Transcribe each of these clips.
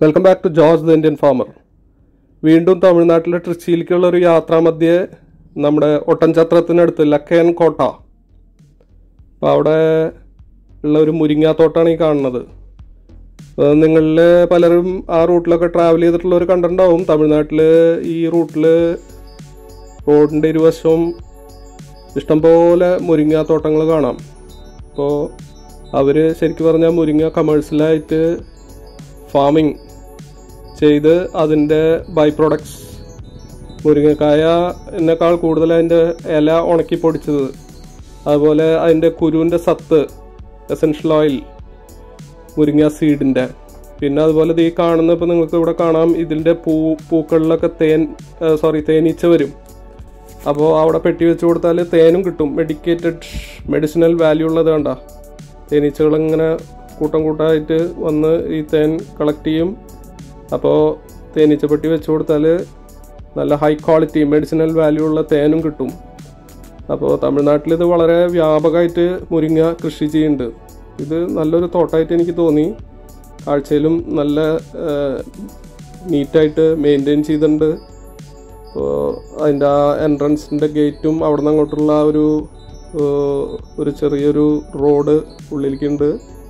welcome back to George the Indian farmer വീണ്ടും തമിഴ്നാട്ടിലെ ട്രിച്ചിയിലേക്കുള്ള ഒരു യാത്രാമധ്യേ നമ്മുടെ ഒട്ടൻചത്രത്തിനടുത്ത് ലക്കയൻ കോട്ട അപ്പോൾ അവിടെ ഉള്ള ഒരു മുരിങ്ങാത്തോട്ടാണ് ഈ കാണുന്നത് നിങ്ങളിൽ പലരും ആ റൂട്ടിലൊക്കെ ട്രാവൽ ചെയ്തിട്ടുള്ളവർ കണ്ടിട്ടുണ്ടാവും തമിഴ്നാട്ടിൽ ഈ റൂട്ടിൽ റോഡിൻ്റെ ഇരുവശവും ഇഷ്ടംപോലെ മുരിങ്ങാത്തോട്ടങ്ങൾ കാണാം അപ്പോൾ അവർ ശരിക്കും പറഞ്ഞാൽ മുരിങ്ങ കമേഴ്ഷ്യലായിട്ട് ഫാമിംഗ് ചെയ്ത് അതിൻ്റെ ബൈ പ്രൊഡക്ട്സ് മുരിങ്ങക്കായ എന്നെക്കാൾ കൂടുതൽ അതിൻ്റെ ഇല ഉണക്കി പൊടിച്ചത് അതുപോലെ അതിൻ്റെ കുരുവിൻ്റെ സത്ത് എസെൻഷ്യൽ ഓയിൽ മുരിങ്ങ സീഡിൻ്റെ പിന്നെ അതുപോലെ ഇത് ഈ കാണുന്ന ഇപ്പോൾ നിങ്ങൾക്ക് ഇവിടെ കാണാം ഇതിൻ്റെ പൂ പൂക്കളിലൊക്കെ തേൻ സോറി തേനീച്ച വരും അപ്പോൾ അവിടെ പെട്ടി വെച്ച് കൊടുത്താൽ തേനും കിട്ടും മെഡിക്കേറ്റഡ് മെഡിസിനൽ വാല്യൂ ഉള്ളത് കണ്ട തേനീച്ചകൾ ഇങ്ങനെ കൂട്ടം കൂട്ടമായിട്ട് വന്ന് ഈ തേൻ കളക്ട് ചെയ്യും അപ്പോൾ തേനീച്ച പെട്ടി വെച്ച് കൊടുത്താൽ നല്ല ഹൈ ക്വാളിറ്റി മെഡിസിനൽ വാല്യൂ ഉള്ള തേനും കിട്ടും അപ്പോൾ തമിഴ്നാട്ടിൽ ഇത് വളരെ വ്യാപകമായിട്ട് മുരിങ്ങ കൃഷി ചെയ്യുന്നുണ്ട് ഇത് നല്ലൊരു തോട്ടമായിട്ട് എനിക്ക് തോന്നി കാഴ്ചയിലും നല്ല നീറ്റായിട്ട് മെയിൻറ്റെയിൻ ചെയ്തിട്ടുണ്ട് അപ്പോൾ അതിൻ്റെ ആ എൻട്രൻസിൻ്റെ ഗേറ്റും അവിടെ നിന്ന് അങ്ങോട്ടുള്ള ആ ഒരു ഒരു ചെറിയൊരു റോഡ് ഉള്ളിലേക്കുണ്ട്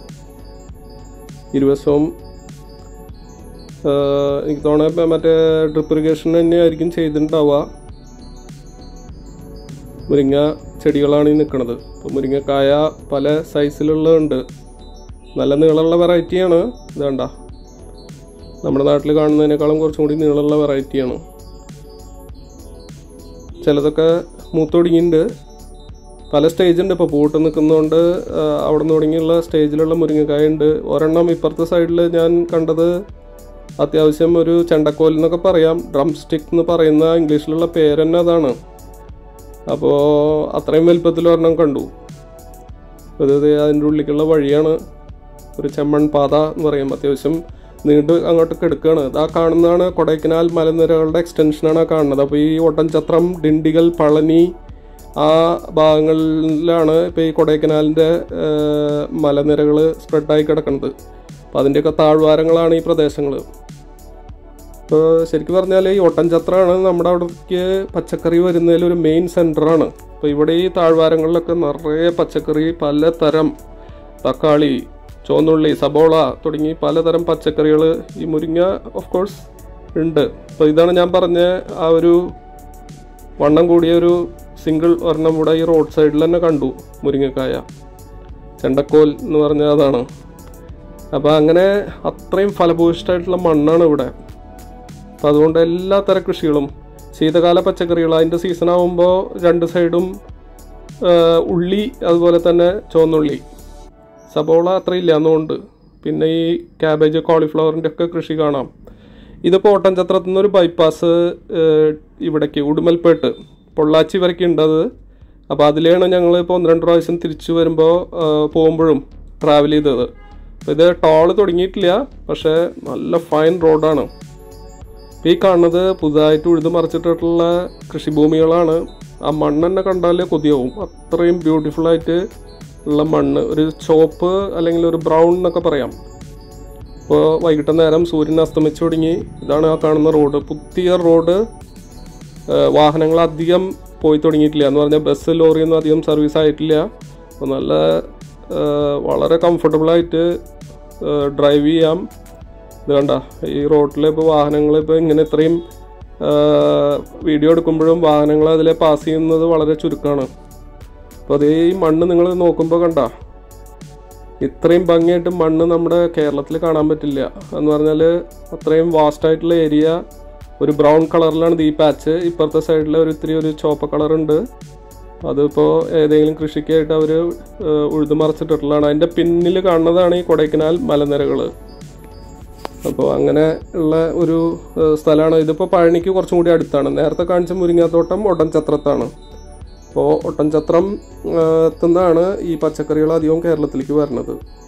ഇരുവശവും എനിക്ക് തോന്നുന്നത് മറ്റേ ഡ്രിപ്പ് ഇറിഗേഷൻ തന്നെയായിരിക്കും ചെയ്തിട്ടുണ്ടാവുക മുരിങ്ങ ചെടികളാണ് ഈ നിൽക്കുന്നത് അപ്പോൾ മുരിങ്ങക്കായ പല സൈസിലുള്ളതുണ്ട് നല്ല നീളമുള്ള വെറൈറ്റിയാണ് ഇതേണ്ട നമ്മുടെ നാട്ടിൽ കാണുന്നതിനേക്കാളും കുറച്ചും കൂടി നീളമുള്ള വെറൈറ്റിയാണ് ചിലതൊക്കെ മൂത്തൊടുങ്ങിയിട്ടുണ്ട് പല സ്റ്റേജ് ഉണ്ട് ഇപ്പോൾ പൂട്ട് നിൽക്കുന്നതുകൊണ്ട് അവിടെ നിന്ന് തുടങ്ങിയുള്ള സ്റ്റേജിലുള്ള മുരിങ്ങക്കായ ഉണ്ട് ഒരെണ്ണം ഇപ്പുറത്തെ സൈഡിൽ ഞാൻ കണ്ടത് അത്യാവശ്യം ഒരു ചെണ്ടക്കോൽ എന്നൊക്കെ പറയാം ഡ്രം സ്റ്റിക്ക് എന്ന് പറയുന്ന ഇംഗ്ലീഷിലുള്ള പേര് തന്നെ അതാണ് അപ്പോൾ അത്രയും വലുപ്പത്തിൽ ഒരെണ്ണം കണ്ടു അത് അതിൻ്റെ ഉള്ളിലേക്കുള്ള വഴിയാണ് ഒരു ചെമ്മൺ പാത എന്ന് പറയും അത്യാവശ്യം നീണ്ട് അങ്ങോട്ട് കിടക്കുകയാണ് ആ കാണുന്നതാണ് കൊടൈക്കനാൽ മലനിരകളുടെ എക്സ്റ്റൻഷനാണ് ആ കാണുന്നത് അപ്പോൾ ഈ ഒട്ടൻചത്രം ഡിണ്ടിഗൽ പളനി ആ ഭാഗങ്ങളിലാണ് ഇപ്പോൾ ഈ കൊടൈക്കനാലിൻ്റെ മലനിരകൾ സ്പ്രെഡായി കിടക്കുന്നത് അപ്പോൾ അതിൻ്റെയൊക്കെ താഴ്വാരങ്ങളാണ് ഈ പ്രദേശങ്ങൾ ഇപ്പോൾ ശരിക്കും പറഞ്ഞാൽ ഈ ഒട്ടൻചത്രമാണ് നമ്മുടെ അവിടേക്ക് പച്ചക്കറി വരുന്നതിൽ ഒരു മെയിൻ സെൻറ്ററാണ് അപ്പോൾ ഇവിടെ ഈ താഴ്വാരങ്ങളിലൊക്കെ നിറയെ പച്ചക്കറി പലതരം തക്കാളി ചുവന്നുള്ളി സബോള തുടങ്ങി പലതരം പച്ചക്കറികൾ ഈ മുരിങ്ങ ഓഫ് കോഴ്സ് ഉണ്ട് അപ്പോൾ ഇതാണ് ഞാൻ പറഞ്ഞ ആ ഒരു വണ്ണം കൂടിയ ഒരു സിംഗിൾ ഒരെണ്ണം ഇവിടെ ഈ റോഡ് സൈഡിൽ തന്നെ കണ്ടു മുരിങ്ങക്കായ ചെണ്ടക്കോൽ എന്ന് പറഞ്ഞ അതാണ് അപ്പോൾ അങ്ങനെ അത്രയും ഫലഭൂയിഷ്ഠമായിട്ടുള്ള മണ്ണാണ് ഇവിടെ അപ്പം അതുകൊണ്ട് എല്ലാ തരം കൃഷികളും ശീതകാല പച്ചക്കറികൾ അതിൻ്റെ സീസൺ ആകുമ്പോൾ രണ്ട് സൈഡും ഉള്ളി അതുപോലെ തന്നെ ചുവന്നുള്ളി സബോള അത്ര ഇല്ല എന്നുകൊണ്ട് പിന്നെ ഈ ക്യാബേജ് കോളിഫ്ലവറിൻ്റെ ഒക്കെ കൃഷി കാണാം ഇതിപ്പോൾ ഓട്ടൻചത്രത്തിൽ നിന്ന് ഒരു ബൈപ്പാസ് ഇവിടേക്ക് ഉടുമൽപേട്ട് പൊള്ളാച്ചി വരയ്ക്ക് ഉണ്ടത് അപ്പോൾ അതിലാണ് ഞങ്ങൾ ഇപ്പോൾ ഒന്ന് രണ്ട് പ്രാവശ്യം തിരിച്ചു വരുമ്പോൾ പോകുമ്പോഴും ട്രാവൽ ചെയ്തത് അപ്പോൾ ഇത് ടോള് തുടങ്ങിയിട്ടില്ല പക്ഷേ നല്ല ഫൈൻ റോഡാണ് ഈ കാണുന്നത് പുതുതായിട്ട് ഉഴുതു മറിച്ചിട്ടുള്ള കൃഷിഭൂമികളാണ് ആ മണ്ണ് തന്നെ കണ്ടാൽ കൊതിയാവും അത്രയും ബ്യൂട്ടിഫുൾ ആയിട്ട് ഉള്ള മണ്ണ് ഒരു ചുവപ്പ് അല്ലെങ്കിൽ ഒരു ബ്രൗൺ എന്നൊക്കെ പറയാം ഇപ്പോൾ വൈകിട്ട് നേരം സൂര്യൻ അസ്തമിച്ചു തുടങ്ങി ഇതാണ് ആ കാണുന്ന റോഡ് പുതിയ റോഡ് വാഹനങ്ങൾ അധികം പോയി തുടങ്ങിയിട്ടില്ല എന്ന് പറഞ്ഞാൽ ബസ് ലോറിയൊന്നും അധികം സർവീസ് ആയിട്ടില്ല അപ്പോൾ നല്ല വളരെ കംഫർട്ടബിളായിട്ട് ഡ്രൈവ് ചെയ്യാം ഇത് കണ്ട ഈ റോഡിൽ ഇപ്പോൾ വാഹനങ്ങൾ ഇപ്പോൾ ഇങ്ങനെ ഇത്രയും വീഡിയോ എടുക്കുമ്പോഴും വാഹനങ്ങൾ അതിൽ പാസ് ചെയ്യുന്നത് വളരെ ചുരുക്കമാണ് അപ്പോൾ അതേ ഈ മണ്ണ് നിങ്ങൾ നോക്കുമ്പോൾ കണ്ട ഇത്രയും ഭംഗിയായിട്ട് മണ്ണ് നമ്മുടെ കേരളത്തിൽ കാണാൻ പറ്റില്ല എന്ന് പറഞ്ഞാൽ അത്രയും വാസ്റ്റ് ആയിട്ടുള്ള ഏരിയ ഒരു ബ്രൗൺ കളറിലാണ് ഈ പാച്ച് ഇപ്പുറത്തെ സൈഡിൽ ഒരു ഇത്തിരി ഒരു ചുവപ്പ കളറുണ്ട് അതിപ്പോൾ ഏതെങ്കിലും കൃഷിക്കായിട്ട് അവർ ഉഴുതു മറിച്ചിട്ടുള്ളതാണ് അതിൻ്റെ പിന്നിൽ കാണുന്നതാണ് ഈ കൊടൈക്കനാൽ മലനിരകൾ അപ്പോൾ അങ്ങനെ ഉള്ള ഒരു സ്ഥലമാണ് ഇതിപ്പോൾ പഴനിക്ക് കുറച്ചും കൂടി അടുത്താണ് നേരത്തെ കാണിച്ച മുരിങ്ങാത്തോട്ടം ഒട്ടൻചത്രത്താണ് അപ്പോൾ ഒട്ടൻചത്രം എത്തുന്നതാണ് ഈ പച്ചക്കറികൾ അധികവും കേരളത്തിലേക്ക് വരുന്നത്